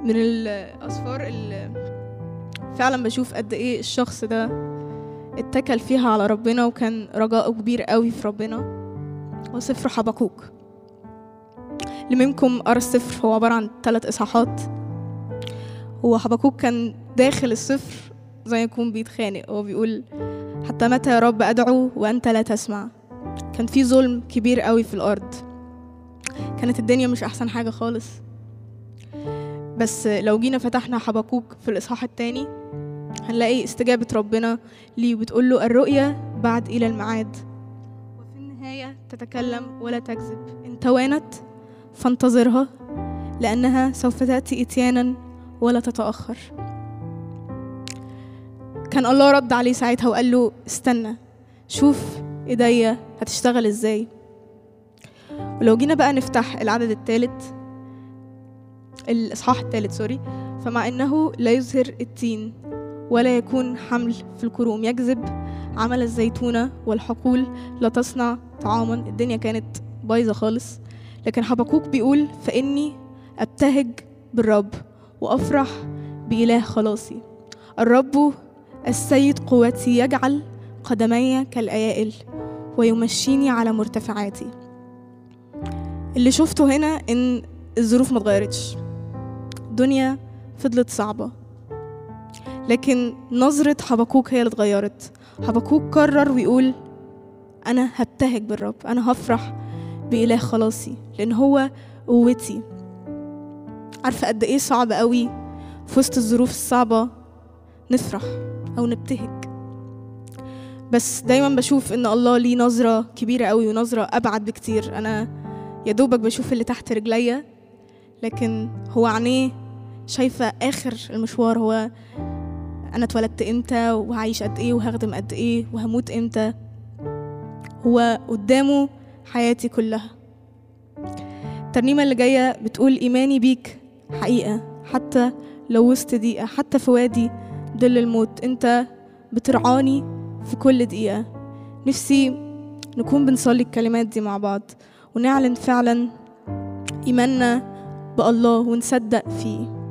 من الأسفار اللي فعلا بشوف قد إيه الشخص ده اتكل فيها على ربنا وكان رجاءه كبير قوي في ربنا هو سفر حبقوك اللي منكم قرا السفر هو عبارة عن ثلاث إصحاحات هو حبقوك كان داخل السفر زي ما يكون بيتخانق هو بيقول حتى متى يا رب أدعو وأنت لا تسمع كان في ظلم كبير قوي في الأرض كانت الدنيا مش أحسن حاجة خالص بس لو جينا فتحنا حبقوك في الإصحاح التاني هنلاقي استجابة ربنا ليه بتقول له الرؤية بعد إلى الميعاد وفي النهاية تتكلم ولا تكذب إن توانت فانتظرها لأنها سوف تأتي إتيانا ولا تتأخر كان الله رد عليه ساعتها وقال له استنى شوف ايديا هتشتغل ازاي ولو جينا بقى نفتح العدد الثالث الاصحاح الثالث سوري فمع انه لا يزهر التين ولا يكون حمل في الكروم يجذب عمل الزيتونة والحقول لا تصنع طعاما الدنيا كانت بايظة خالص لكن حبقوك بيقول فإني أبتهج بالرب وأفرح بإله خلاصي الرب السيد قوتي يجعل قدمي كالأيائل ويمشيني على مرتفعاتي اللي شفته هنا إن الظروف ما اتغيرتش الدنيا فضلت صعبة لكن نظرة حبكوك هي اللي اتغيرت حبكوك قرر ويقول أنا هبتهج بالرب أنا هفرح بإله خلاصي لأن هو قوتي عارفة قد إيه صعب قوي في وسط الظروف الصعبة نفرح أو نبتهج بس دايما بشوف إن الله ليه نظرة كبيرة قوي ونظرة أبعد بكتير أنا يا دوبك بشوف اللي تحت رجليا لكن هو عينيه شايفة آخر المشوار هو أنا اتولدت إمتى وهعيش قد إيه وهخدم قد إيه وهموت إمتى هو قدامه حياتي كلها الترنيمة اللي جاية بتقول إيماني بيك حقيقة حتى لو وسط دقيقة حتى في وادي ظل الموت أنت بترعاني في كل دقيقة نفسي نكون بنصلي الكلمات دي مع بعض ونعلن فعلا إيماننا بالله ونصدق فيه